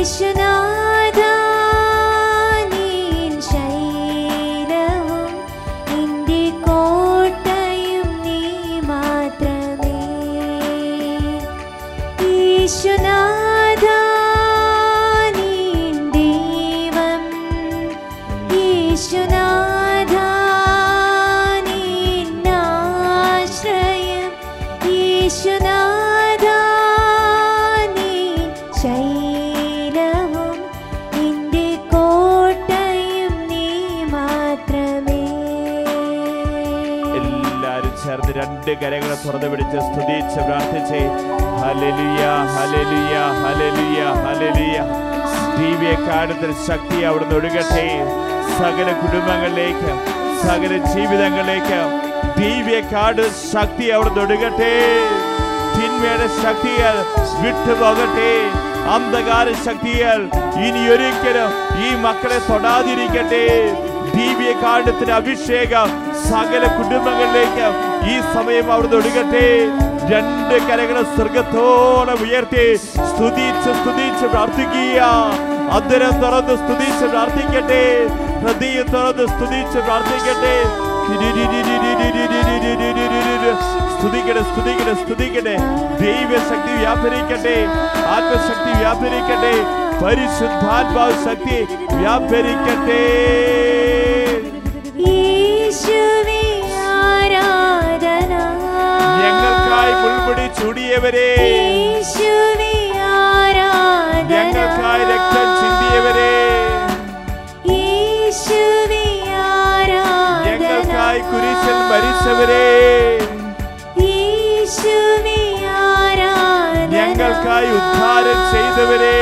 യേശുനാഥ നീൻ ശൈലവും നിന്റെ കോട്ടയും നീ മാത്രമേ യേശുനാഥ നീൻ ദൈവം യേശുനാഥ നീൻ ആശ്രയം യേശുനാഥ നീൻ ശൈലവും നിന്റെ കോട്ടയും നീ മാത്രമേ എല്ലാരും ചേർന്ന് രണ്ട് കരങ്ങളെ തുറന്നു പിടിച്ച് സ്തുതിച്ച് പ്രാർത്ഥിച്ച് ഹലലിയ ഹലലിയ ഹലലിയ ഹലലിയ ദിവ്യകാലത്തിൽ ശക്തി അവിടുന്ന് ഒഴുകട്ടെ സകല കുടുംബങ്ങളിലേക്ക് സകല ജീവിതങ്ങളിലേക്ക് ദിവ്യകാട് ശക്തി അവിടുന്ന് ഒഴുകട്ടെ തിന്മയുടെ ശക്തികൾ വിട്ടുപോകട്ടെ അന്ധകാര ശക്തികൾ ഇനി ഒരിക്കലും ഈ മക്കളെ തൊടാതിരിക്കട്ടെ ദിവ്യകാണ്ഡത്തിന് അഭിഷേകം സകല കുടുംബങ്ങളിലേക്ക് ഈ സമയം അവിടുന്ന് ഒടുകട്ടെ രണ്ട് കരകളെ സ്വർഗത്തോളം ഉയർത്തി സ്തുതിച്ച് സ്തുതിച്ച് പ്രാർത്ഥിക്കുക അന്തരം തുറന്ന് സ്തുതിച്ച് പ്രാർത്ഥിക്കട്ടെ ഹൃദയം തുറന്ന് സ്തുതിച്ച് പ്രാർത്ഥിക്കട്ടെ സ്തുതിക്കട്ടെ സ്തുതിക്കട്ടെ സ്തുതിക്കട്ടെ ദൈവശക്തി വ്യാപരിക്കട്ടെ ആത്മശക്തി വ്യാപരിക്കട്ടെ പരിശുദ്ധാത്മാവ് ശക്തി വ്യാപരിക്കട്ടെ യേശുവേ ആരാധന ഞങ്ങൾക്കായി മുൾമുടി ചൂടിയവരെ യേശുവേ ആരാധന ഞങ്ങൾക്കായി രക്തം ചിന്തിയവരെ യേശുവേ ആരാധന ഞങ്ങൾക്കായി കുരിശിൽ മരിച്ചവരെ യേശുവേ ആരാധന ഞങ്ങൾക്കായി ഉദ്ധാരം ചെയ്തവരെ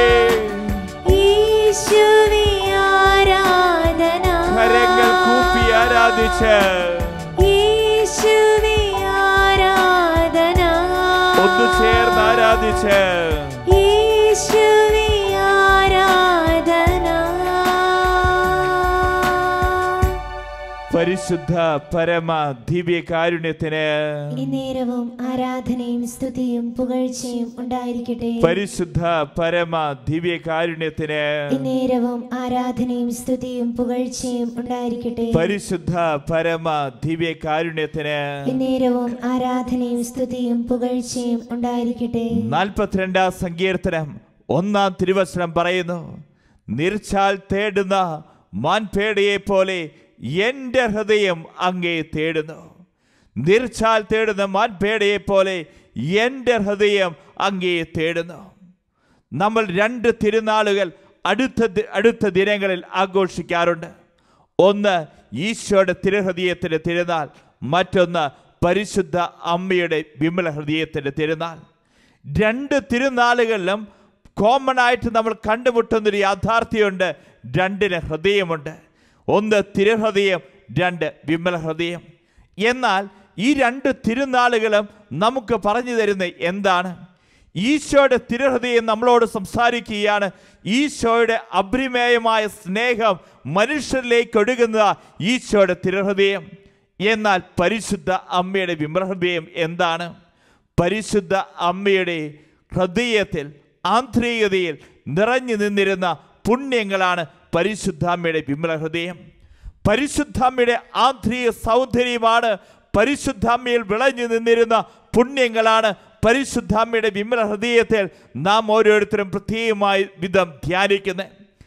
യേശുവേ ആരാധന കരങ്ങൾ കൂപ്പി ആരാധിച്ച് യേശുവേ ആരാധന ഒന്നു ചേർന്ന് ആരാധിച്ച് യേശുവേ ആരാധന പരിശുദ്ധ പരമ ദിവ്യ കാരുണ്യത്തിന് ഈ നേരവും ആരാധനയും സ്തുതിയും പുകഴ്ചയും ഉണ്ടായിരിക്കട്ടെ പരിശുദ്ധ പരമ ദിവ്യ കാരുണ്യത്തിന് ഈ നേരവും ആരാധനയും സ്തുതിയും പുകഴ്ചയും ഉണ്ടായിരിക്കട്ടെ പരിശുദ്ധ പരമ ദിവ്യ കാരുണ്യത്തിന് ഈ നേരവും ആരാധനയും സ്തുതിയും പുകഴ്ചയും ഉണ്ടായിരിക്കട്ടെ നാൽപ്പത്തിരണ്ടാം സങ്കീർത്തനം ഒന്നാം തിരുവചനം പറയുന്നു നിർച്ചാൽ തേടുന്ന മാൻപേടയെ പോലെ എൻ്റെ ഹൃദയം അങ്ങേ തേടുന്നു നിർച്ചാൽ തേടുന്ന മാൻപേടയെ പോലെ എൻ്റെ ഹൃദയം അങ്ങേ തേടുന്നു നമ്മൾ രണ്ട് തിരുനാളുകൾ അടുത്ത ദി- അടുത്ത ദിനങ്ങളിൽ ആഘോഷിക്കാറുണ്ട് ഒന്ന് ഈശോയുടെ തിരുഹൃദയത്തിൻ്റെ തിരുനാൾ മറ്റൊന്ന് പരിശുദ്ധ അമ്മയുടെ വിമല ഹൃദയത്തിൻ്റെ തിരുനാൾ രണ്ട് തിരുനാളുകളിലും കോമൺ ആയിട്ട് നമ്മൾ കണ്ടുമുട്ടുന്നൊരു യാഥാർത്ഥ്യമുണ്ട് രണ്ടിന് ഹൃദയമുണ്ട് ഒന്ന് തിരുഹൃദയം രണ്ട് വിമല ഹൃദയം എന്നാൽ ഈ രണ്ട് തിരുനാളുകളും നമുക്ക് പറഞ്ഞു തരുന്നത് എന്താണ് ഈശോയുടെ തിരുഹൃദയം നമ്മളോട് സംസാരിക്കുകയാണ് ഈശോയുടെ അഭിമേയമായ സ്നേഹം മനുഷ്യരിലേക്ക് ഒഴുകുന്ന ഈശോയുടെ തിരുഹൃദയം എന്നാൽ പരിശുദ്ധ അമ്മയുടെ വിമൃഹൃദയം എന്താണ് പരിശുദ്ധ അമ്മയുടെ ഹൃദയത്തിൽ ആന്തരികതയിൽ നിറഞ്ഞു നിന്നിരുന്ന പുണ്യങ്ങളാണ് പരിശുദ്ധ അമ്മയുടെ വിമല ഹൃദയം പരിശുദ്ധാമ്മയുടെ ആന്തരിക സൗന്ദര്യമാണ് പരിശുദ്ധാമ്മയിൽ വിളഞ്ഞു നിന്നിരുന്ന പുണ്യങ്ങളാണ് പരിശുദ്ധാമ്മയുടെ വിമല ഹൃദയത്തിൽ നാം ഓരോരുത്തരും പ്രത്യേകമായി വിധം ധ്യാനിക്കുന്നത്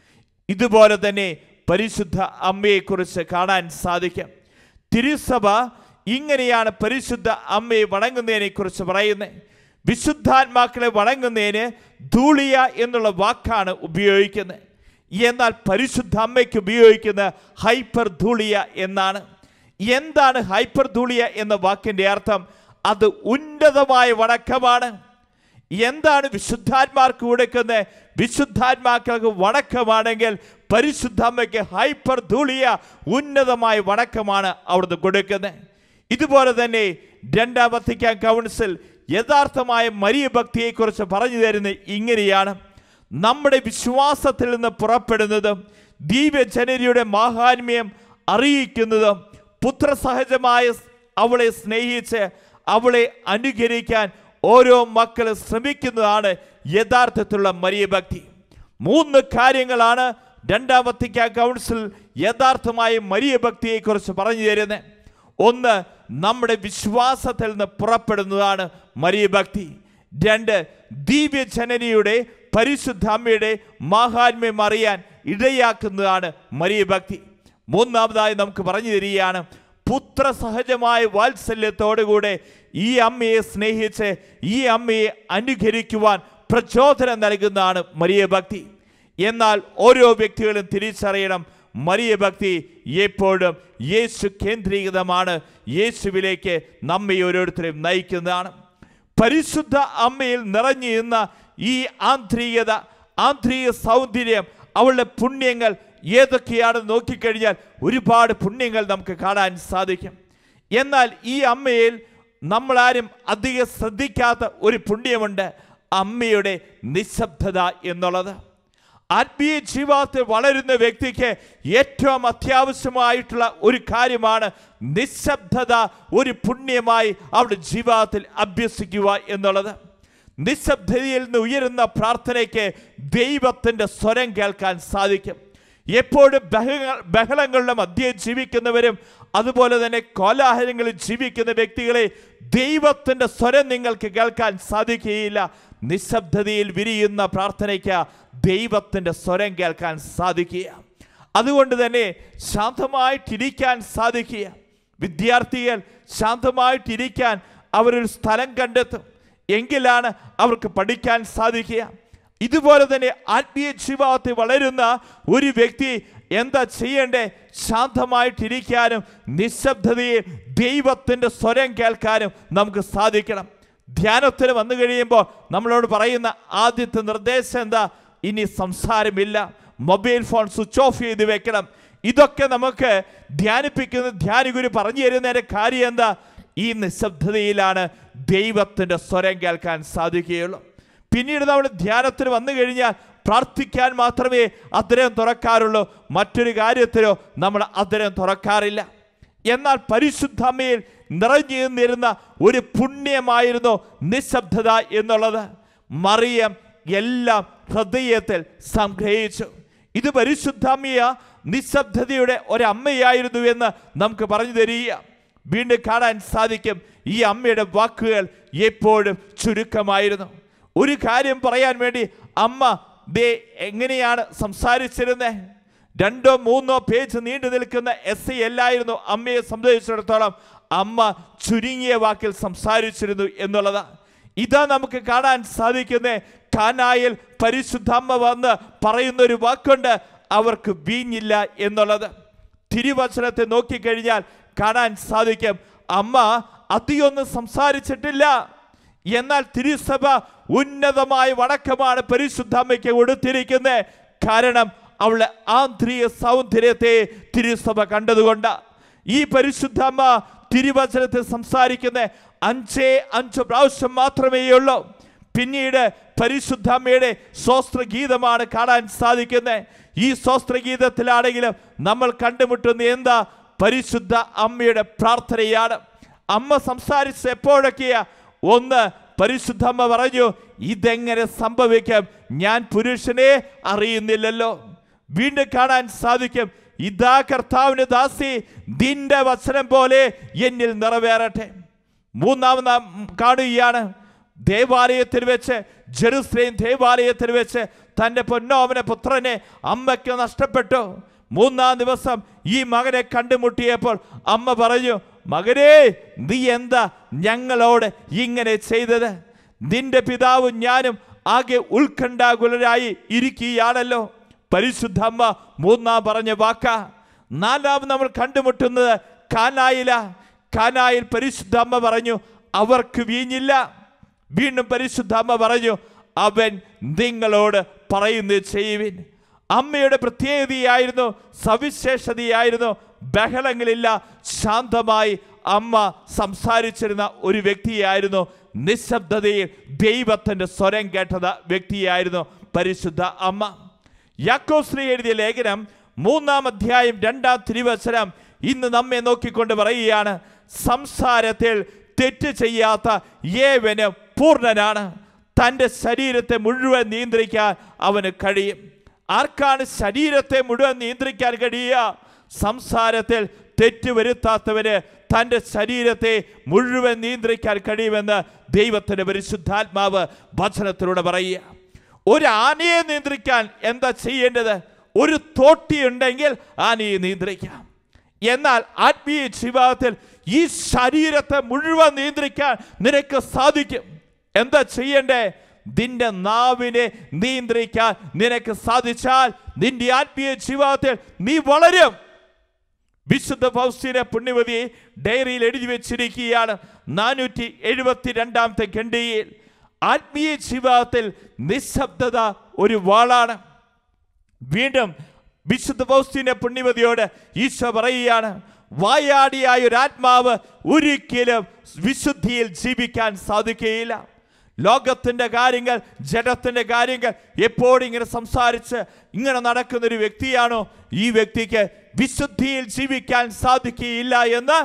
ഇതുപോലെ തന്നെ പരിശുദ്ധ അമ്മയെക്കുറിച്ച് കാണാൻ സാധിക്കും തിരുസഭ ഇങ്ങനെയാണ് പരിശുദ്ധ അമ്മയെ വണങ്ങുന്നതിനെ കുറിച്ച് പറയുന്നത് വിശുദ്ധാത്മാക്കളെ വണങ്ങുന്നതിന് ധൂളിയ എന്നുള്ള വാക്കാണ് ഉപയോഗിക്കുന്നത് എന്നാൽ പരിശുദ്ധ അമ്മയ്ക്ക് ഉപയോഗിക്കുന്ന ഹൈപ്പർ ധൂളിയ എന്നാണ് എന്താണ് ഹൈപ്പർ ധൂളിയ എന്ന വാക്കിൻ്റെ അർത്ഥം അത് ഉന്നതമായ വണക്കമാണ് എന്താണ് വിശുദ്ധാത്മാർക്ക് കൊടുക്കുന്നത് വിശുദ്ധാത്മാക്കൾക്ക് വണക്കമാണെങ്കിൽ പരിശുദ്ധ അമ്മയ്ക്ക് ഹൈപ്പർ ധൂളിയ ഉന്നതമായ വണക്കമാണ് അവിടുന്ന് കൊടുക്കുന്നത് ഇതുപോലെ തന്നെ രണ്ടാം വത്തിക്കാൻ കൗൺസിൽ യഥാർത്ഥമായ മരിയ ഭക്തിയെക്കുറിച്ച് പറഞ്ഞു തരുന്നത് ഇങ്ങനെയാണ് നമ്മുടെ വിശ്വാസത്തിൽ നിന്ന് പുറപ്പെടുന്നതും ദിവ്യജനരിയുടെ മാഹാത്മ്യം അറിയിക്കുന്നതും പുത്രസഹജമായ അവളെ സ്നേഹിച്ച് അവളെ അനുകരിക്കാൻ ഓരോ മക്കളും ശ്രമിക്കുന്നതാണ് യഥാർത്ഥത്തിലുള്ള മരിയ ഭക്തി മൂന്ന് കാര്യങ്ങളാണ് രണ്ടാം വത്തിക്കാൻ കൗൺസിൽ യഥാർത്ഥമായ മരിയ ഭക്തിയെക്കുറിച്ച് പറഞ്ഞു തരുന്നത് ഒന്ന് നമ്മുടെ വിശ്വാസത്തിൽ നിന്ന് പുറപ്പെടുന്നതാണ് മരിയ ഭക്തി രണ്ട് ദിവ്യജനനിയുടെ പരിശുദ്ധ അമ്മയുടെ മാഹാത്മ്യം അറിയാൻ ഇടയാക്കുന്നതാണ് മരിയ ഭക്തി മൂന്നാമതായി നമുക്ക് പറഞ്ഞു തരികയാണ് പുത്രസഹജമായ വാത്സല്യത്തോടുകൂടെ ഈ അമ്മയെ സ്നേഹിച്ച് ഈ അമ്മയെ അനുകരിക്കുവാൻ പ്രചോദനം നൽകുന്നതാണ് മരിയ ഭക്തി എന്നാൽ ഓരോ വ്യക്തികളും തിരിച്ചറിയണം മരിയ ഭക്തി എപ്പോഴും യേശു കേന്ദ്രീകൃതമാണ് യേശുവിലേക്ക് നമ്മെ ഓരോരുത്തരെയും നയിക്കുന്നതാണ് പരിശുദ്ധ അമ്മയിൽ നിറഞ്ഞു നിന്ന ഈ ആന്തരികത ആന്തരിക സൗന്ദര്യം അവളുടെ പുണ്യങ്ങൾ ഏതൊക്കെയാണെന്ന് നോക്കിക്കഴിഞ്ഞാൽ ഒരുപാട് പുണ്യങ്ങൾ നമുക്ക് കാണാൻ സാധിക്കും എന്നാൽ ഈ അമ്മയിൽ നമ്മളാരും അധികം ശ്രദ്ധിക്കാത്ത ഒരു പുണ്യമുണ്ട് അമ്മയുടെ നിശബ്ദത എന്നുള്ളത് ആത്മീയ ജീവിതത്തിൽ വളരുന്ന വ്യക്തിക്ക് ഏറ്റവും അത്യാവശ്യമായിട്ടുള്ള ഒരു കാര്യമാണ് നിശബ്ദത ഒരു പുണ്യമായി അവരുടെ ജീവിതത്തിൽ അഭ്യസിക്കുക എന്നുള്ളത് നിശബ്ദതയിൽ നിന്ന് ഉയരുന്ന പ്രാർത്ഥനയ്ക്ക് ദൈവത്തിൻ്റെ സ്വരം കേൾക്കാൻ സാധിക്കും എപ്പോഴും ബഹ ബഹളങ്ങളുടെ മധ്യേ ജീവിക്കുന്നവരും അതുപോലെ തന്നെ കോലാഹലങ്ങളിൽ ജീവിക്കുന്ന വ്യക്തികളെ ദൈവത്തിൻ്റെ സ്വരം നിങ്ങൾക്ക് കേൾക്കാൻ സാധിക്കുകയില്ല നിശബ്ദതയിൽ വിരിയുന്ന പ്രാർത്ഥനയ്ക്ക് ദൈവത്തിൻ്റെ സ്വരം കേൾക്കാൻ സാധിക്കുക അതുകൊണ്ട് തന്നെ ശാന്തമായിട്ടിരിക്കാൻ സാധിക്കുക വിദ്യാർത്ഥികൾ ശാന്തമായിട്ടിരിക്കാൻ അവരൊരു സ്ഥലം കണ്ടെത്തും എങ്കിലാണ് അവർക്ക് പഠിക്കാൻ സാധിക്കുക ഇതുപോലെ തന്നെ ആത്മീയ ജീവിതത്തിൽ വളരുന്ന ഒരു വ്യക്തി എന്താ ചെയ്യേണ്ടേ ശാന്തമായിട്ടിരിക്കാനും നിശബ്ദതയിൽ ദൈവത്തിൻ്റെ സ്വരം കേൾക്കാനും നമുക്ക് സാധിക്കണം ധ്യാനത്തിന് വന്നു കഴിയുമ്പോൾ നമ്മളോട് പറയുന്ന ആദ്യത്തെ നിർദ്ദേശം എന്താ ഇനി സംസാരമില്ല മൊബൈൽ ഫോൺ സ്വിച്ച് ഓഫ് ചെയ്ത് വെക്കണം ഇതൊക്കെ നമുക്ക് ധ്യാനിപ്പിക്കുന്ന ധ്യാനിഗുരു പറഞ്ഞു തരുന്നതിൻ്റെ കാര്യം എന്താ ഈ നിശബ്ദതയിലാണ് ദൈവത്തിൻ്റെ സ്വരം കേൾക്കാൻ സാധിക്കുകയുള്ളൂ പിന്നീട് നമ്മൾ ധ്യാനത്തിന് വന്നു കഴിഞ്ഞാൽ പ്രാർത്ഥിക്കാൻ മാത്രമേ അത്തരം തുറക്കാറുള്ളൂ മറ്റൊരു കാര്യത്തിലോ നമ്മൾ അത്തരം തുറക്കാറില്ല എന്നാൽ പരിശുദ്ധമ്മയിൽ നിറഞ്ഞു നിന്നിരുന്ന ഒരു പുണ്യമായിരുന്നു നിശബ്ദത എന്നുള്ളത് മറിയം എല്ലാം ഹൃദയത്തിൽ സംഗ്രഹിച്ചു ഇത് പരിശുദ്ധമ്മയ നിശബ്ദതയുടെ ഒരമ്മയായിരുന്നു എന്ന് നമുക്ക് പറഞ്ഞു തരിക വീണ്ടും കാണാൻ സാധിക്കും ഈ അമ്മയുടെ വാക്കുകൾ എപ്പോഴും ചുരുക്കമായിരുന്നു ഒരു കാര്യം പറയാൻ വേണ്ടി അമ്മ ദേ എങ്ങനെയാണ് സംസാരിച്ചിരുന്നത് രണ്ടോ മൂന്നോ പേജ് നീണ്ടു നിൽക്കുന്ന എസ് ഐ അല്ലായിരുന്നു അമ്മയെ സംബന്ധിച്ചിടത്തോളം അമ്മ ചുരുങ്ങിയ വാക്കിൽ സംസാരിച്ചിരുന്നു എന്നുള്ളതാ ഇതാ നമുക്ക് കാണാൻ സാധിക്കുന്നത് കാനായിൽ പരിശുദ്ധ അമ്മ വന്ന് പറയുന്ന ഒരു വാക്കുണ്ട് അവർക്ക് വീഞ്ഞില്ല എന്നുള്ളത് തിരുവചനത്തെ നോക്കിക്കഴിഞ്ഞാൽ കാണാൻ സാധിക്കും അമ്മ അധികമൊന്നും സംസാരിച്ചിട്ടില്ല എന്നാൽ തിരുസഭ ഉന്നതമായ വണക്കമാണ് പരിശുദ്ധ അമ്മയ്ക്ക് കൊടുത്തിരിക്കുന്നത് കാരണം അവളുടെ ആന്തരിക സൗന്ദര്യത്തെ തിരുസഭ കണ്ടതുകൊണ്ട് ഈ പരിശുദ്ധ അമ്മ തിരുവചനത്തിൽ സംസാരിക്കുന്ന അഞ്ചേ അഞ്ച് പ്രാവശ്യം മാത്രമേ ഉള്ളൂ പിന്നീട് പരിശുദ്ധ അമ്മയുടെ സ്വസ്ത്രഗീതമാണ് കാണാൻ സാധിക്കുന്നത് ഈ സ്വസ്ത്രഗീതത്തിലാണെങ്കിലും നമ്മൾ കണ്ടുമുട്ടുന്ന എന്താ പരിശുദ്ധ അമ്മയുടെ പ്രാർത്ഥനയാണ് അമ്മ സംസാരിച്ച എപ്പോഴൊക്കെയാ ഒന്ന് പരിശുദ്ധ അമ്മ പറഞ്ഞു ഇതെങ്ങനെ സംഭവിക്കും ഞാൻ പുരുഷനെ അറിയുന്നില്ലല്ലോ വീണ്ടും കാണാൻ സാധിക്കും ഇതാ കർത്താവിന് ദാസി നിന്റെ വചനം പോലെ എന്നിൽ നിറവേറട്ടെ മൂന്നാമത് നാം കാണുകയാണ് ദേവാലയത്തിൽ വെച്ച് ജെറുസലേം ദേവാലയത്തിൽ വെച്ച് തൻ്റെ പൊന്നോമന പുത്രനെ അമ്മയ്ക്ക് നഷ്ടപ്പെട്ടു മൂന്നാം ദിവസം ഈ മകനെ കണ്ടുമുട്ടിയപ്പോൾ അമ്മ പറഞ്ഞു മകനേ നീ എന്താ ഞങ്ങളോട് ഇങ്ങനെ ചെയ്തത് നിന്റെ പിതാവും ഞാനും ആകെ ഉത്കണ്ഠാകുലരായി ഇരിക്കുകയാണല്ലോ പരിശുദ്ധ അമ്മ മൂന്നാം പറഞ്ഞ വാക്ക നാലാം നമ്മൾ കണ്ടുമുട്ടുന്നത് കാനായില കാനായിൽ പരിശുദ്ധ അമ്മ പറഞ്ഞു അവർക്ക് വീഞ്ഞില്ല വീണ്ടും പരിശുദ്ധ അമ്മ പറഞ്ഞു അവൻ നിങ്ങളോട് പറയുന്നത് ചെയ്യുവിൻ അമ്മയുടെ പ്രത്യേകതയായിരുന്നു സവിശേഷതയായിരുന്നു ബഹളങ്ങളില്ല ശാന്തമായി അമ്മ സംസാരിച്ചിരുന്ന ഒരു വ്യക്തിയായിരുന്നു നിശബ്ദതയിൽ ദൈവത്തിൻ്റെ സ്വരം കേട്ടത് വ്യക്തിയായിരുന്നു പരിശുദ്ധ അമ്മ യാക്കോശ്രീ എഴുതിയ ലേഖനം മൂന്നാം അധ്യായം രണ്ടാം തിരുവചനം ഇന്ന് നമ്മെ നോക്കിക്കൊണ്ട് പറയുകയാണ് സംസാരത്തിൽ തെറ്റ് ചെയ്യാത്ത ഏവനും പൂർണ്ണനാണ് തൻ്റെ ശരീരത്തെ മുഴുവൻ നിയന്ത്രിക്കാൻ അവന് കഴിയും ആർക്കാണ് ശരീരത്തെ മുഴുവൻ നിയന്ത്രിക്കാൻ കഴിയുക സംസാരത്തിൽ തെറ്റ് വരുത്താത്തവന് തൻ്റെ ശരീരത്തെ മുഴുവൻ നിയന്ത്രിക്കാൻ കഴിയുമെന്ന് ദൈവത്തിൻ്റെ പരിശുദ്ധാത്മാവ് വചനത്തിലൂടെ പറയുക ഒരു ആനയെ നിയന്ത്രിക്കാൻ എന്താ ചെയ്യേണ്ടത് ഒരു തോട്ടി ഉണ്ടെങ്കിൽ ആനയെ നിയന്ത്രിക്കാം എന്നാൽ ആത്മീയ ജീവിതത്തിൽ ഈ ശരീരത്തെ മുഴുവൻ നിയന്ത്രിക്കാൻ നിനക്ക് സാധിക്കും എന്താ ചെയ്യണ്ടേ നിന്റെ നാവിനെ നിയന്ത്രിക്കാൻ നിനക്ക് സാധിച്ചാൽ നിന്റെ ആത്മീയ ജീവിതത്തിൽ നീ വളരും വിശുദ്ധ ഫൗസ്തീന പുണ്യവതി ഡയറിയിൽ എഴുതി വെച്ചിരിക്കുകയാണ് നാനൂറ്റി എഴുപത്തി രണ്ടാമത്തെ ഖണ്ഡികയിൽ ആത്മീയ ജീവിതത്തിൽ നിശബ്ദത ഒരു വാളാണ് വീണ്ടും വിശുദ്ധ ഫൗസ്തീന പുണ്യവതിയോട് ഈശോ പറയുകയാണ് വായാടിയായ ഒരു ആത്മാവ് ഒരിക്കലും വിശുദ്ധിയിൽ ജീവിക്കാൻ സാധിക്കുകയില്ല ലോകത്തിൻ്റെ കാര്യങ്ങൾ ജഡത്തിൻ്റെ കാര്യങ്ങൾ എപ്പോഴും ഇങ്ങനെ സംസാരിച്ച് ഇങ്ങനെ നടക്കുന്ന ഒരു വ്യക്തിയാണോ ഈ വ്യക്തിക്ക് വിശുദ്ധിയിൽ ജീവിക്കാൻ സാധിക്കുകയില്ല എന്ന്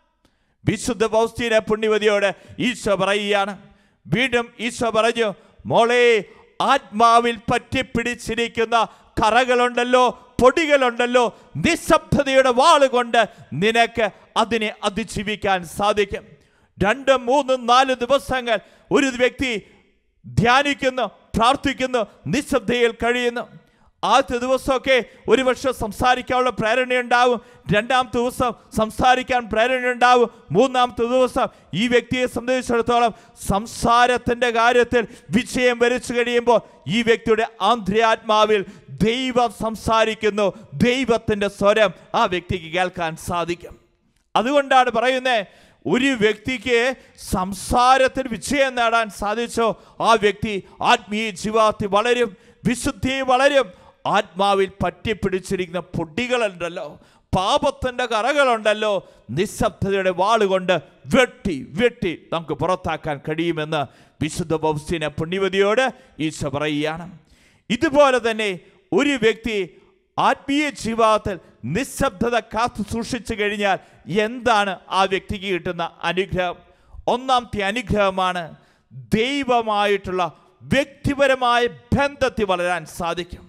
വിശുദ്ധ പൗസ്തീന പുണ്യവതിയോട് ഈശോ പറയുകയാണ് വീണ്ടും ഈശോ പറഞ്ഞു മോളെ ആത്മാവിൽ പറ്റിപ്പിടിച്ചിരിക്കുന്ന കറകളുണ്ടല്ലോ പൊടികളുണ്ടല്ലോ നിശബ്ദതയുടെ വാളുകൊണ്ട് നിനക്ക് അതിനെ അതിജീവിക്കാൻ സാധിക്കും രണ്ട് മൂന്ന് നാല് ദിവസങ്ങൾ ഒരു വ്യക്തി ധ്യാനിക്കുന്നു പ്രാർത്ഥിക്കുന്നു നിശബ്ദയിൽ കഴിയുന്നു ആദ്യത്തെ ദിവസമൊക്കെ ഒരുപക്ഷെ സംസാരിക്കാനുള്ള പ്രേരണയുണ്ടാവും രണ്ടാമത്തെ ദിവസം സംസാരിക്കാൻ പ്രേരണയുണ്ടാവും മൂന്നാമത്തെ ദിവസം ഈ വ്യക്തിയെ സംബന്ധിച്ചിടത്തോളം സംസാരത്തിൻ്റെ കാര്യത്തിൽ വിജയം വരച്ചു കഴിയുമ്പോൾ ഈ വ്യക്തിയുടെ ആന്തര്യാത്മാവിൽ ദൈവം സംസാരിക്കുന്നു ദൈവത്തിൻ്റെ സ്വരം ആ വ്യക്തിക്ക് കേൾക്കാൻ സാധിക്കും അതുകൊണ്ടാണ് പറയുന്നത് ഒരു വ്യക്തിക്ക് സംസാരത്തിൽ വിജയം നേടാൻ സാധിച്ചോ ആ വ്യക്തി ആത്മീയ ജീവിതത്തിൽ വളരും വിശുദ്ധി വളരും ആത്മാവിൽ പറ്റിപ്പിടിച്ചിരിക്കുന്ന പൊടികളുണ്ടല്ലോ പാപത്തിൻ്റെ കറകളുണ്ടല്ലോ നിശബ്ദതയുടെ വാളുകൊണ്ട് വെട്ടി വെട്ടി നമുക്ക് പുറത്താക്കാൻ കഴിയുമെന്ന് വിശുദ്ധ ബൗസ്തീന പുണ്യവതിയോട് ഈശോ പറയുകയാണ് ഇതുപോലെ തന്നെ ഒരു വ്യക്തി ആത്മീയ ജീവിതത്തിൽ നിശബ്ദത കാത്തു സൂക്ഷിച്ചു കഴിഞ്ഞാൽ എന്താണ് ആ വ്യക്തിക്ക് കിട്ടുന്ന അനുഗ്രഹം ഒന്നാമത്തെ അനുഗ്രഹമാണ് ദൈവമായിട്ടുള്ള വ്യക്തിപരമായ ബന്ധത്തിൽ വളരാൻ സാധിക്കും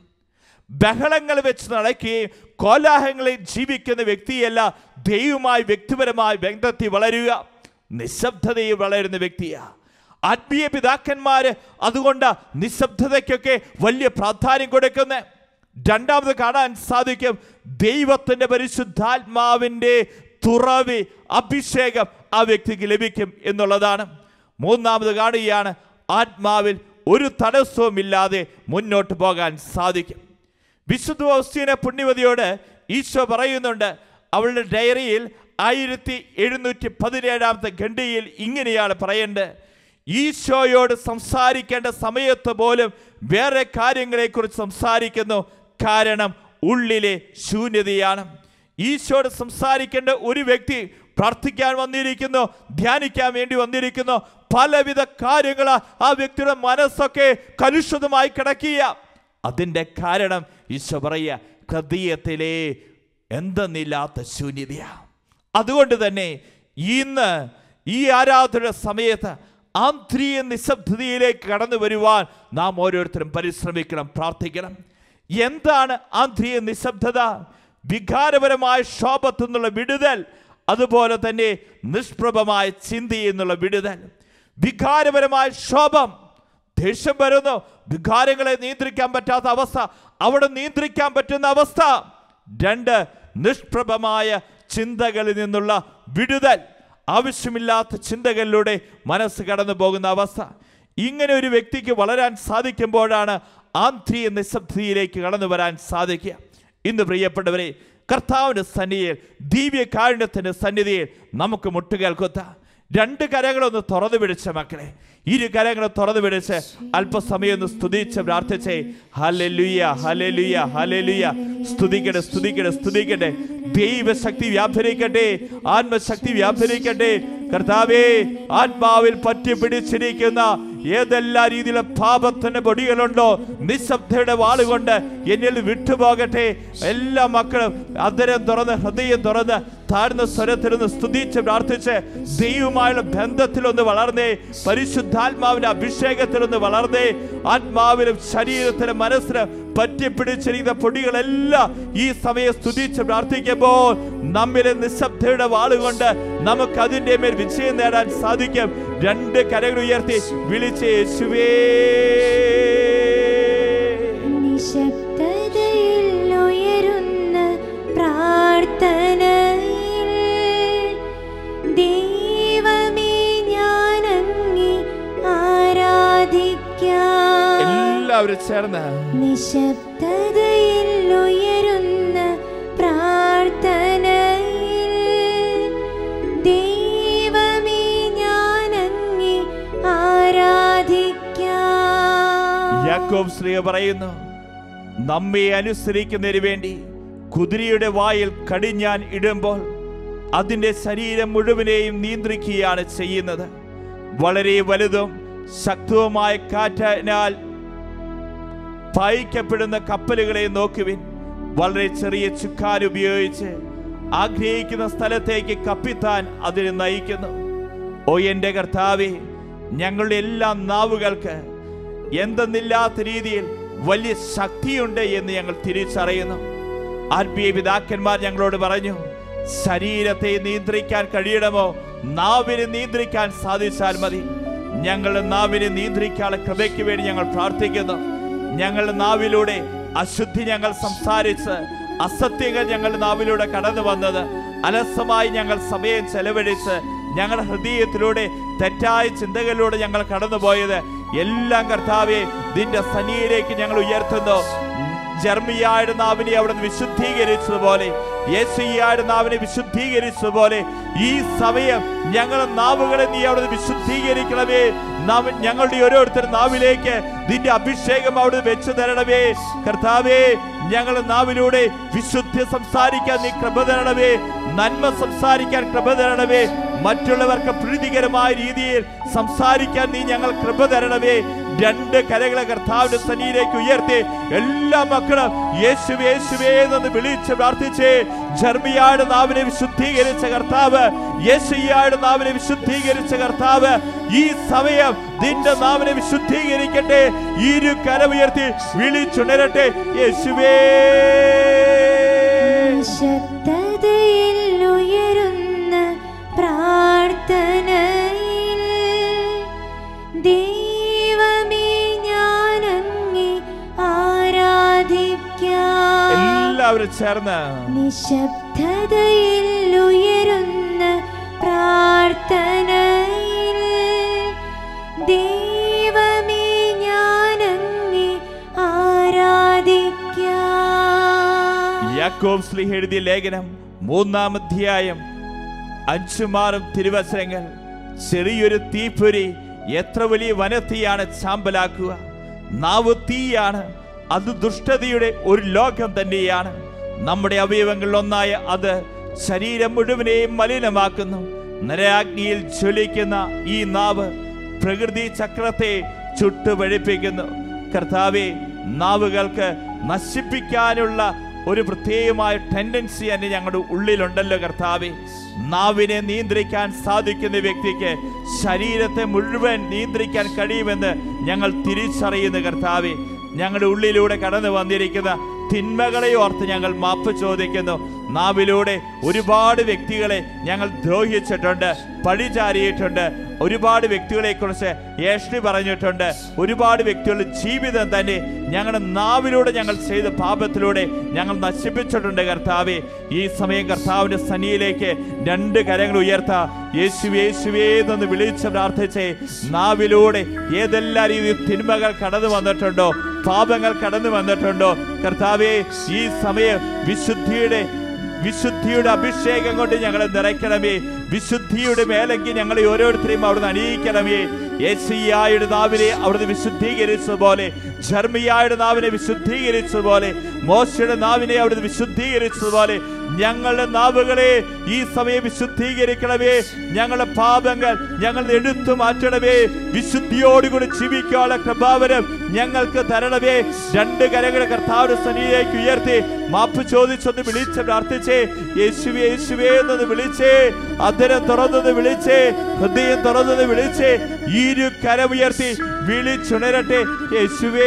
ബഹളങ്ങൾ വെച്ച് നടക്കുകയും കോലാഹലങ്ങളിൽ ജീവിക്കുന്ന വ്യക്തിയല്ല ദൈവമായി വ്യക്തിപരമായ ബന്ധത്തിൽ വളരുക നിശബ്ദതയിൽ വളരുന്ന വ്യക്തിയാണ് ആത്മീയ പിതാക്കന്മാര് അതുകൊണ്ട് നിശബ്ദതയ്ക്കൊക്കെ വലിയ പ്രാധാന്യം കൊടുക്കുന്നത് രണ്ടാമത് കാണാൻ സാധിക്കും ദൈവത്തിൻ്റെ പരിശുദ്ധാത്മാവിൻ്റെ തുറവി അഭിഷേകം ആ വ്യക്തിക്ക് ലഭിക്കും എന്നുള്ളതാണ് മൂന്നാമത് കാണുകയാണ് ആത്മാവിൽ ഒരു തടസ്സവുമില്ലാതെ മുന്നോട്ട് പോകാൻ സാധിക്കും വിശുദ്ധ ഔസ്തീന പുണ്യവതിയോട് ഈശോ പറയുന്നുണ്ട് അവളുടെ ഡയറിയിൽ ആയിരത്തി എഴുന്നൂറ്റി പതിനേഴാമത്തെ ഖണ്ഡിയിൽ ഇങ്ങനെയാണ് പറയേണ്ടത് ഈശോയോട് സംസാരിക്കേണ്ട സമയത്ത് പോലും വേറെ കാര്യങ്ങളെക്കുറിച്ച് സംസാരിക്കുന്നു കാരണം ഉള്ളിലെ ശൂന്യതയാണ് ഈശോയോട് സംസാരിക്കേണ്ട ഒരു വ്യക്തി പ്രാർത്ഥിക്കാൻ വന്നിരിക്കുന്നു ധ്യാനിക്കാൻ വേണ്ടി വന്നിരിക്കുന്നു പലവിധ കാര്യങ്ങളാ ആ വ്യക്തിയുടെ മനസ്സൊക്കെ കലുഷിതമായി കിടക്കുക അതിൻ്റെ കാരണം ഈശോ പറയുക ഹൃദയത്തിലെ എന്തെന്നില്ലാത്ത ശൂന്യതയാ അതുകൊണ്ട് തന്നെ ഇന്ന് ഈ ആരാധന സമയത്ത് ആന്തരിക നിശബ്ദതയിലേക്ക് കടന്നു വരുവാൻ നാം ഓരോരുത്തരും പരിശ്രമിക്കണം പ്രാർത്ഥിക്കണം എന്താണ് ആന്തരിക നിശബ്ദത വികാരപരമായ ശോഭത്തു നിന്നുള്ള വിടുതൽ അതുപോലെ തന്നെ നിഷ്പ്രഭമായ ചിന്തയിൽ നിന്നുള്ള വിടുതൽ വികാരപരമായ ശോഭം ദേഷ്യം വരുന്നു വികാരങ്ങളെ നിയന്ത്രിക്കാൻ പറ്റാത്ത അവസ്ഥ അവിടെ നിയന്ത്രിക്കാൻ പറ്റുന്ന അവസ്ഥ രണ്ട് നിഷ്പ്രഭമായ ചിന്തകളിൽ നിന്നുള്ള വിടുതൽ ആവശ്യമില്ലാത്ത ചിന്തകളിലൂടെ മനസ്സ് കടന്നു പോകുന്ന അവസ്ഥ ഇങ്ങനെ ഒരു വ്യക്തിക്ക് വളരാൻ സാധിക്കുമ്പോഴാണ് ആന്തരിക നിശബ്ദതയിലേക്ക് കടന്നു വരാൻ സാധിക്കുക ഇന്ന് പ്രിയപ്പെട്ടവരെ കർത്താവിൻ്റെ സന്നിധിയിൽ ദിവ്യകാരുണ്യത്തിൻ്റെ സന്നിധിയിൽ നമുക്ക് മുട്ടുകേൽക്കൊത്ത രണ്ട് കരങ്ങളൊന്ന് തുറന്നു പിടിച്ച മക്കളെ ഇരു കരങ്ങൾ തുറന്നു പിടിച്ച് അല്പസമയം ഒന്ന് സ്തുതിച്ച് പ്രാർത്ഥിച്ചേ ഹലലുയ ഹലലുയ ഹലലുയ സ്തുതിക്കട്ടെ സ്തുതിക്കട്ടെ സ്തുതിക്കട്ടെ ദൈവശക്തി വ്യാപരിക്കട്ടെ ആത്മശക്തി വ്യാപരിക്കട്ടെ കർത്താവേ ആത്മാവിൽ പറ്റി പിടിച്ചിരിക്കുന്ന ഏതെല്ലാ രീതിയിലുള്ള പാപത്തിന്റെ പൊടികളുണ്ടോ നിശബ്ദയുടെ വാളുകൊണ്ട് എന്നിൽ വിട്ടുപോകട്ടെ എല്ലാ മക്കളും അതരം തുറന്ന് ഹൃദയം തുറന്ന് താഴ്ന്ന സ്വരത്തിൽ ഒന്ന് സ്തുതിച്ച് പ്രാർത്ഥിച്ച് ദൈവമായുള്ള ബന്ധത്തിലൊന്ന് വളർന്നേ പരിശുദ്ധ പരിശുദ്ധാത്മാവിന്റെ അഭിഷേകത്തിൽ ഒന്ന് വളർന്നേ ആത്മാവിലും ശരീരത്തിലും മനസ്സിലും പറ്റിപ്പിടിച്ചിരിക്കുന്ന പൊടികളെല്ലാം ഈ സമയം സ്തുതിച്ച് പ്രാർത്ഥിക്കുമ്പോൾ നമ്മിലെ നിശബ്ദയുടെ വാളുകൊണ്ട് നമുക്ക് അതിന്റെ മേൽ വിജയം നേടാൻ സാധിക്കും രണ്ട് കരകൾ ഉയർത്തി വിളിച്ച് യേശുവേ നിശബ്ദതയിൽ ഉയരുന്ന പ്രാർത്ഥനയിൽ ദൈവമേ ഞാൻ അങ്ങേ ആരാധിക്കാം എല്ലാവരും ചേർന്ന് നിശബ്ദതയിൽ ഉയരുന്ന പ്രാർത്ഥനയിൽ ദൈവമേ ഞാൻ അങ്ങേ ആരാധിക്കാം യാക്കോബ് ശ്രീ പറയുന്നു നമ്മെ അനുസരിക്കുന്നതിന് വേണ്ടി കുതിരയുടെ വായിൽ കടിഞ്ഞാൻ ഇടുമ്പോൾ അതിന്റെ ശരീരം മുഴുവനെയും നിയന്ത്രിക്കുകയാണ് ചെയ്യുന്നത് വളരെ വലുതും ശക്തവുമായ കാറ്റിനാൽ പായിക്കപ്പെടുന്ന കപ്പലുകളെ നോക്കുവിൻ വളരെ ചെറിയ ചുക്കാൻ ഉപയോഗിച്ച് ആഗ്രഹിക്കുന്ന സ്ഥലത്തേക്ക് കപ്പിത്താൻ അതിനെ നയിക്കുന്നു ഓ എൻ്റെ കർത്താവെ ഞങ്ങളുടെ എല്ലാ നാവുകൾക്ക് എന്തെന്നില്ലാത്ത രീതിയിൽ വലിയ ശക്തിയുണ്ട് എന്ന് ഞങ്ങൾ തിരിച്ചറിയുന്നു ആത്മീയ പിതാക്കന്മാർ ഞങ്ങളോട് പറഞ്ഞു ശരീരത്തെ നിയന്ത്രിക്കാൻ കഴിയണമോ നാവിനെ നിയന്ത്രിക്കാൻ സാധിച്ചാൽ മതി ഞങ്ങളുടെ നാവിനെ നിയന്ത്രിക്കാനുള്ള കൃപയ്ക്ക് വേണ്ടി ഞങ്ങൾ പ്രാർത്ഥിക്കുന്നു ഞങ്ങളുടെ നാവിലൂടെ അശുദ്ധി ഞങ്ങൾ സംസാരിച്ച് അസത്യങ്ങൾ ഞങ്ങളുടെ നാവിലൂടെ കടന്നു വന്നത് അലസമായി ഞങ്ങൾ സമയം ചെലവഴിച്ച് ഞങ്ങളുടെ ഹൃദയത്തിലൂടെ തെറ്റായ ചിന്തകളിലൂടെ ഞങ്ങൾ കടന്നുപോയത് എല്ലാം കർത്താവെ നിന്റെ സന്നിയിലേക്ക് ഞങ്ങൾ ഉയർത്തുന്നു ജർമ്മിയായുടെ നാവിനെ അവിടെ വിശുദ്ധീകരിച്ചതുപോലെ യേശയ്യായുടെ നാവിനെ വിശുദ്ധീകരിച്ചതുപോലെ ഈ സമയം ഞങ്ങളുടെ നാവുകളെ നീ അവിടെ വിശുദ്ധീകരിക്കണമേ നാം ഞങ്ങളുടെ ഓരോരുത്തർ നാവിലേക്ക് നിന്റെ അഭിഷേകം അവിടെ വെച്ചു തരണമേ കർത്താവേ ഞങ്ങളുടെ നാവിലൂടെ വിശുദ്ധി സംസാരിക്കാൻ നീ കൃപ തരണമേ നന്മ സംസാരിക്കാൻ കൃപ തരണമേ മറ്റുള്ളവർക്ക് പ്രീതികരമായ രീതിയിൽ സംസാരിക്കാൻ നീ ഞങ്ങൾ കൃപ തരണമേ രണ്ട് കരകളെ കർത്താവിന്റെ സന്നിയിലേക്ക് ഉയർത്തി എല്ലാ മക്കളും യേശുവേ യേശുവേ എന്ന് വിളിച്ച് പ്രാർത്ഥിച്ച് ജർമിയായുടെ നാവിനെ വിശുദ്ധീകരിച്ച കർത്താവ് യേശയ്യായുടെ നാവിനെ വിശുദ്ധീകരിച്ച കർത്താവ് ഈ സമയം നിന്റെ നാവിനെ വിശുദ്ധീകരിക്കട്ടെ ഇരു കരമുയർത്തി വിളിച്ചുണരട്ടെ യേശുവേ ശബ്ദതയിൽ ഉയരുന്ന പ്രാർത്ഥനയിൽ ദൈവമേ ഞാൻ അങ്ങേ ആരാധിക്കാം എല്ലാവരും ചേർന്ന് നിശബ്ദതയിൽ ഉയരുന്ന പ്രാർത്ഥനയിൽ ദൈവമേ ഞാൻ അങ്ങേ ആരാധിക്കാം യാക്കോബ് സ്ലിഹ എഴുതിയ ലേഖനം മൂന്നാം അധ്യായം അഞ്ചുമാറും തിരുവസരങ്ങൾ ചെറിയൊരു തീപ്പൊരി എത്ര വലിയ വനത്തീയാണ് ചാമ്പലാക്കുക നാവ് തീയാണ് അത് ദുഷ്ടതയുടെ ഒരു ലോകം തന്നെയാണ് നമ്മുടെ അവയവങ്ങളിൽ ഒന്നായ അത് ശരീരം മുഴുവനെയും മലിനമാക്കുന്നു നരാഗ്നിയിൽ ജ്വലിക്കുന്ന ഈ നാവ് പ്രകൃതി ചക്രത്തെ ചുട്ടുപഴിപ്പിക്കുന്നു കർത്താവെ നാവുകൾക്ക് നശിപ്പിക്കാനുള്ള ഒരു പ്രത്യേകമായ ടെൻഡൻസി തന്നെ ഞങ്ങളുടെ ഉള്ളിലുണ്ടല്ലോ കർത്താവെ നാവിനെ നിയന്ത്രിക്കാൻ സാധിക്കുന്ന വ്യക്തിക്ക് ശരീരത്തെ മുഴുവൻ നിയന്ത്രിക്കാൻ കഴിയുമെന്ന് ഞങ്ങൾ തിരിച്ചറിയുന്ന കർത്താവെ ഞങ്ങളുടെ ഉള്ളിലൂടെ കടന്നു വന്നിരിക്കുന്ന തിന്മകളെ ഓർത്ത് ഞങ്ങൾ മാപ്പ് ചോദിക്കുന്നു നാവിലൂടെ ഒരുപാട് വ്യക്തികളെ ഞങ്ങൾ ദ്രോഹിച്ചിട്ടുണ്ട് പഴിചാരിയിട്ടുണ്ട് ഒരുപാട് വ്യക്തികളെ കുറിച്ച് ഏഷ്ണി പറഞ്ഞിട്ടുണ്ട് ഒരുപാട് വ്യക്തികളുടെ ജീവിതം തന്നെ ഞങ്ങളുടെ നാവിലൂടെ ഞങ്ങൾ ചെയ്ത പാപത്തിലൂടെ ഞങ്ങൾ നശിപ്പിച്ചിട്ടുണ്ട് കർത്താവെ ഈ സമയം കർത്താവിന്റെ സന്നിയിലേക്ക് രണ്ട് കരങ്ങൾ ഉയർത്താ യേശുവേ യേശുവേ എന്ന് വിളിച്ച് പ്രാർത്ഥിച്ചേ നാവിലൂടെ ഏതെല്ലാം രീതിയിൽ തിന്മകൾ കടന്നു വന്നിട്ടുണ്ടോ പാപങ്ങൾ കടന്നു വന്നിട്ടുണ്ടോ കർത്താവെ ഈ സമയം വിശുദ്ധിയുടെ വിശുദ്ധിയുടെ അഭിഷേകം കൊണ്ട് ഞങ്ങളെ നിറയ്ക്കണമേ വിശുദ്ധിയുടെ മേലെങ്കിൽ ഞങ്ങളെ ഓരോരുത്തരെയും അവിടുന്ന് അണിയിക്കണമേ യേശയ്യായുടെ നാവിനെ അവിടുന്ന് വിശുദ്ധീകരിച്ചതുപോലെ ജർമിയായുടെ നാവിനെ വിശുദ്ധീകരിച്ചതുപോലെ മോശയുടെ നാവിനെ അവിടുന്ന് വിശുദ്ധീകരിച്ചതുപോലെ ഞങ്ങളുടെ നാവുകളെ ഈ സമയം വിശുദ്ധീകരിക്കണമേ ഞങ്ങളുടെ പാപങ്ങൾ ഞങ്ങൾ എടുത്തു മാറ്റണമേ വിശുദ്ധിയോടുകൂടി ജീവിക്കാനുള്ള കൃപാവരം ഞങ്ങൾക്ക് തരണമേ രണ്ട് കരകളെ കർത്താവിന്റെ സന്നിധിയിലേക്ക് ഉയർത്തി മാപ്പ് ചോദിച്ചൊന്ന് വിളിച്ച് പ്രാർത്ഥിച്ചേ യേശുവേ യേശുവേ എന്നൊന്ന് വിളിച്ചേ അധരം തുറന്നത് വിളിച്ചേ ഹൃദയം തുറന്നത് വിളിച്ചേ ഇരു കരമുയർത്തി വിളിച്ചുണരട്ടെ യേശുവേ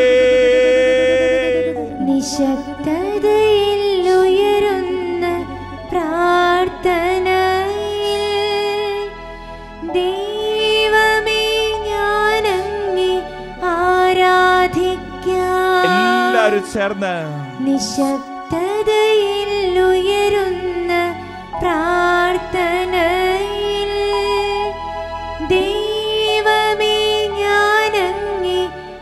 നിശബ്ദതയിൽ ഉയരുന്ന പ്രാർത്ഥനയിൽ ദൈവമേ ഞാനങ്ങേ ആരാധിക്കാം എല്ലാരും ചേർന്ന് നിശബ്ദതയിൽ ഉയരുന്ന പ്രാർത്ഥനയിൽ ദൈവമേ ഞാനങ്ങേ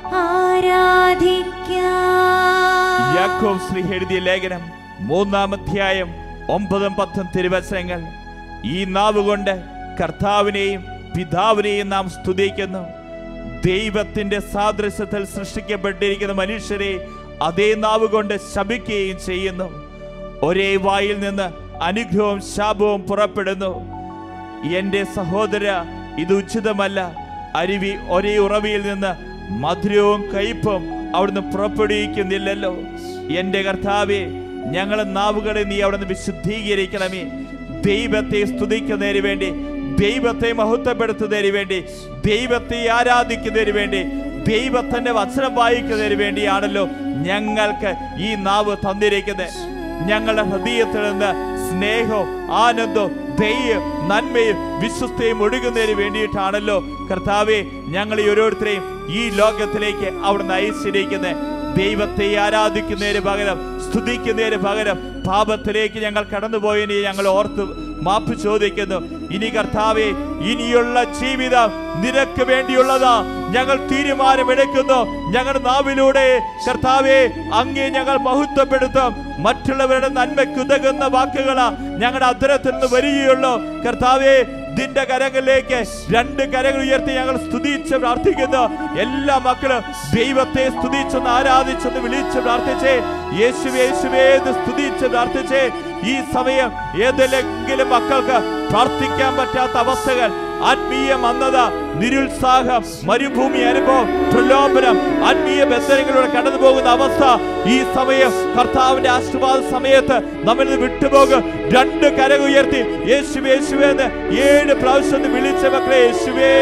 ആരാധിക്കാം യാക്കോബ് ശ്രീ എഴുതിയ ലേഖനം മൂന്നാം അധ്യായം ഒമ്പതും പത്തും തിരുവസനങ്ങൾ ഈ നാവ് കൊണ്ട് കർത്താവിനെയും പിതാവിനെയും നാം സ്തുതിക്കുന്നു ദൈവത്തിന്റെ സാദൃശ്യത്തിൽ സൃഷ്ടിക്കപ്പെട്ടിരിക്കുന്ന മനുഷ്യരെ അതേ നാവ് കൊണ്ട് ശപിക്കുകയും ചെയ്യുന്നു ഒരേ വായിൽ നിന്ന് അനുഗ്രഹവും ശാപവും പുറപ്പെടുന്നു എന്റെ സഹോദര ഇത് ഉചിതമല്ല അരുവി ഒരേ ഉറവിയിൽ നിന്ന് മധുരവും കയ്പും അവിടുന്ന് പുറപ്പെടുവിക്കുന്നില്ലല്ലോ എന്റെ കർത്താവെ ഞങ്ങളെ നാവുകളെ നീ അവിടുന്ന് വിശുദ്ധീകരിക്കണമേ ദൈവത്തെ സ്തുതിക്കുന്നതിന് വേണ്ടി ദൈവത്തെ മഹത്വപ്പെടുത്തുന്നതിന് വേണ്ടി ദൈവത്തെ ആരാധിക്കുന്നതിന് വേണ്ടി ദൈവത്തിന്റെ വചനം വായിക്കുന്നതിന് വേണ്ടിയാണല്ലോ ഞങ്ങൾക്ക് ഈ നാവ് തന്നിരിക്കുന്നത് ഞങ്ങളുടെ ഹൃദയത്തിൽ നിന്ന് സ്നേഹവും ആനന്ദവും ദയ്യം നന്മയും വിശ്വസ്തയും ഒഴുകുന്നതിന് വേണ്ടിയിട്ടാണല്ലോ കർത്താവെ ഞങ്ങളെ ഓരോരുത്തരെയും ഈ ലോകത്തിലേക്ക് അവിടുന്ന് അയച്ചിരിക്കുന്നത് ദൈവത്തെ ആരാധിക്കുന്നതിന് പകരം സ്തുതിക്കുന്നതിന് പകരം പാപത്തിലേക്ക് ഞങ്ങൾ കടന്നുപോയതിനെ ഞങ്ങൾ ഓർത്ത് മാപ്പ് ചോദിക്കുന്നു ഇനി കർത്താവെ ഇനിയുള്ള ജീവിതം നിനക്ക് വേണ്ടിയുള്ളതാ ഞങ്ങൾ തീരുമാനമെടുക്കുന്നു ഞങ്ങളുടെ നാവിലൂടെ കർത്താവെ അങ്ങേ ഞങ്ങൾ മഹത്വപ്പെടുത്തും മറ്റുള്ളവരുടെ നന്മയ്ക്കുതകുന്ന വാക്കുകളാ ഞങ്ങളുടെ അത്തരത്തിൽ നിന്ന് വരികയുള്ളൂ കർത്താവെ നിന്റെ കരങ്ങളിലേക്ക് രണ്ട് കരങ്ങൾ ഉയർത്തി ഞങ്ങൾ സ്തുതിച്ച് പ്രാർത്ഥിക്കുന്നു എല്ലാ മക്കളും ദൈവത്തെ സ്തുതിച്ചൊന്ന് ആരാധിച്ചൊന്ന് വിളിച്ച് പ്രാർത്ഥിച്ചേ യേശുവേ യേശുവേ എന്ന് സ്തുതിച്ച് പ്രാർത്ഥിച്ചേ ഈ സമയം ഏതെങ്കിലും മക്കൾക്ക് പ്രാർത്ഥിക്കാൻ പറ്റാത്ത അവസ്ഥകൾ ആത്മീയ മന്ദത നിരുത്സാഹം മരുഭൂമി അനുഭവം പ്രലോഭനം ആത്മീയ ബന്ധനങ്ങളിലൂടെ കടന്നു പോകുന്ന അവസ്ഥ ഈ സമയം കർത്താവിന്റെ ആശീർവാദ സമയത്ത് നമ്മിൽ നിന്ന് വിട്ടുപോകും രണ്ട് കരകൾ ഉയർത്തി യേശുവേ യേശുവേ എന്ന് ഏഴ് പ്രാവശ്യം ഒന്ന് വിളിച്ച മക്കളെ യേശുവേ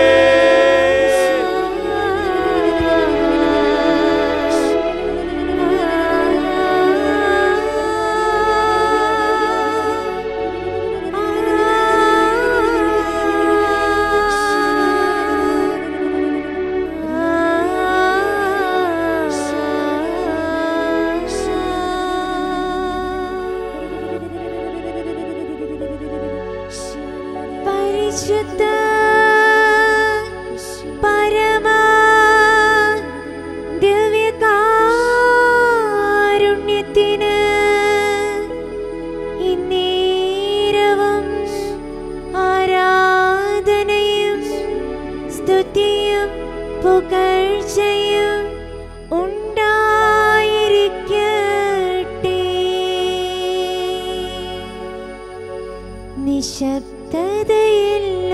പരിശുദ്ധ പരമ ദിവ്യകാരുണ്യത്തിന് ഇന്നേരവും ആരാധനയും സ്തുതിയും പുകഴ്ചയും ഉണ്ടായിരിക്കട്ടെ നിശബ്ദതയിൽ